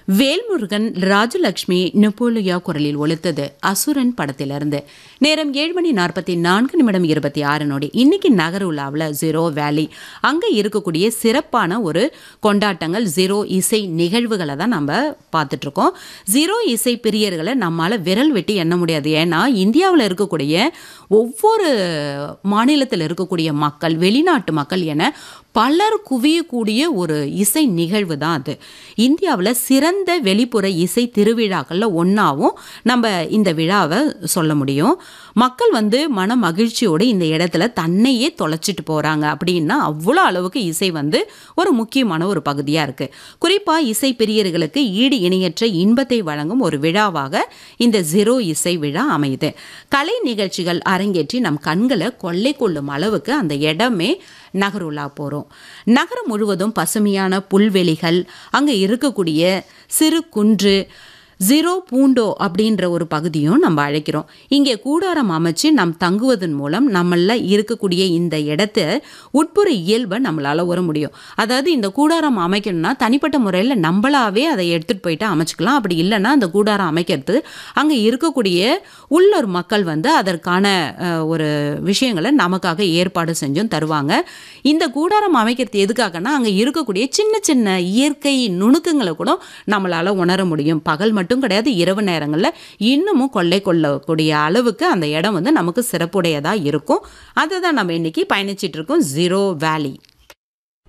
வேல்முருகன் ராஜலட்சுமி நெப்போலியா குரலில் ஒலித்தது அசுரன் படத்திலிருந்து நேரம் ஏழு மணி நாற்பத்தி நான்கு நிமிடம் இருபத்தி ஆறு நொடி இன்னைக்கு நகர் உலாவில் ஜீரோ வேலி அங்கே இருக்கக்கூடிய சிறப்பான ஒரு கொண்டாட்டங்கள் ஜீரோ இசை நிகழ்வுகளை தான் நம்ம பார்த்துட்டு இருக்கோம் ஜீரோ இசை பிரியர்களை நம்மால் விரல் வெட்டி எண்ண முடியாது ஏன்னா இந்தியாவில் இருக்கக்கூடிய ஒவ்வொரு மாநிலத்தில் இருக்கக்கூடிய மக்கள் வெளிநாட்டு மக்கள் என பலர் குவியக்கூடிய ஒரு இசை நிகழ்வு தான் அது இந்தியாவில் சிறந்த வெளிப்புற இசை திருவிழாக்களில் ஒன்றாவும் நம்ம இந்த விழாவை சொல்ல முடியும் மக்கள் வந்து மன மகிழ்ச்சியோடு இந்த இடத்துல தன்னையே தொலைச்சிட்டு போகிறாங்க அப்படின்னா அவ்வளோ அளவுக்கு இசை வந்து ஒரு முக்கியமான ஒரு பகுதியாக இருக்குது குறிப்பாக இசை பிரியர்களுக்கு ஈடு இணையற்ற இன்பத்தை வழங்கும் ஒரு விழாவாக இந்த ஜீரோ இசை விழா அமையுது கலை நிகழ்ச்சிகள் அரங்கேற்றி நம் கண்களை கொள்ளை கொள்ளும் அளவுக்கு அந்த இடமே நகருலா போகிறோம் நகரம் முழுவதும் பசுமையான புல்வெளிகள் அங்கே இருக்கக்கூடிய சிறு குன்று ஜீரோ பூண்டோ அப்படின்ற ஒரு பகுதியும் நம்ம அழைக்கிறோம் இங்கே கூடாரம் அமைச்சு நம் தங்குவதன் மூலம் நம்மள இருக்கக்கூடிய இந்த இடத்த உட்புற இயல்பை நம்மளால் வர முடியும் அதாவது இந்த கூடாரம் அமைக்கணும்னா தனிப்பட்ட முறையில் நம்மளாவே அதை எடுத்துகிட்டு போயிட்டு அமைச்சுக்கலாம் அப்படி இல்லைன்னா அந்த கூடாரம் அமைக்கிறது அங்கே இருக்கக்கூடிய உள்ளூர் மக்கள் வந்து அதற்கான அஹ், ஒரு விஷயங்களை நமக்காக ஏற்பாடு செஞ்சும் தருவாங்க இந்த கூடாரம் அமைக்கிறது எதுக்காகனா அங்கே இருக்கக்கூடிய சின்ன சின்ன இயற்கை நுணுக்கங்களை கூட நம்மளால் உணர முடியும் பகல் மட்டும் கிடையாது இரவு நேரங்களில் இன்னமும் கொள்ளை கொள்ளக்கூடிய அளவுக்கு அந்த இடம் வந்து நமக்கு சிறப்புடையதாக இருக்கும் அதை தான் நம்ம இன்னைக்கு பயணிச்சிட்டு இருக்கோம் ஜீரோ வேலி